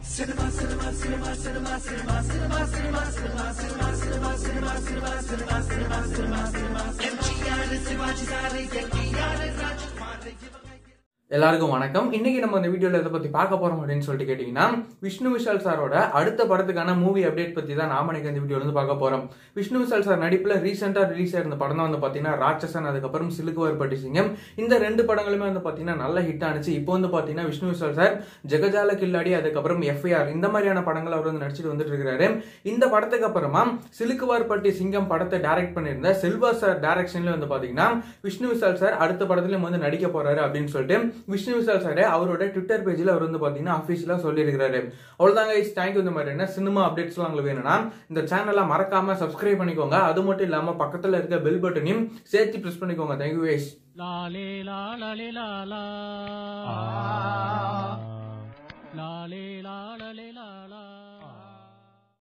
எல்லாருக்கும் வணக்கம் இன்னைக்கு நம்ம இந்த வீடியோல எதை பத்தி பார்க்க போறோம் அப்படின்னு சொல்லிட்டு கேட்டீங்கன்னா விஷ்ணு விஷால் சாரோட அடுத்த படத்துக்கான மூவி அப்டேட் பத்தி தான் நாம இன்னைக்கு இந்த வீடியோல இருந்து பார்க்க போறோம் விஷ்ணு விஷால் சார் நடிப்புல ரீசெண்டா ரிலீஸ் ஆயிருந்த படம் தான் வந்து பாத்தீங்கன்னா ராட்சசன் அதுக்கப்புறம் சிலுக்குவர் பட்டி சிங்கம் இந்த ரெண்டு படங்களுமே வந்து பாத்தீங்கன்னா நல்ல ஹிட் ஆனிச்சு இப்போ வந்து பாத்தீங்கன்னா விஷ்ணு விஷால் சார் ஜெகஜால கில்லாடி அதுக்கப்புறம் எஃப்ஐஆர் இந்த மாதிரியான படங்கள் அவர் வந்து நடிச்சிட்டு வந்துட்டு இருக்காரு இந்த படத்துக்கு அப்புறமா சிலுக்குவார் பட்டி சிங்கம் படத்தை டைரக்ட் பண்ணியிருந்த செல்வா சார் டைரக்ஷன்ல வந்து பாத்தீங்கன்னா விஷ்ணு விஷால் சார் அடுத்த படத்துலயும் வந்து நடிக்க போறாரு அப்படின்னு சொல்லிட்டு விஷ்ணு விஷால் சார் அவரோட ட்விட்டர் பேஜ்ல அவர் வந்து பாத்தீங்கன்னா அபிஷியலா சொல்லியிருக்காரு அவ்வளவுதாங்க இட்ஸ் தேங்க்யூ இந்த மாதிரி என்ன சினிமா அப்டேட்ஸ்லாம் உங்களுக்கு வேணும்னா இந்த சேனலை மறக்காம சப்ஸ்கிரைப் பண்ணிக்கோங்க அது மட்டும் இல்லாம பக்கத்துல இருக்க பெல் பட்டனையும் சேர்த்து பிரஸ் பண்ணிக்கோங்க தேங்க்யூ வேஸ் லாலே லாலலே லாலா லாலே லாலலே லா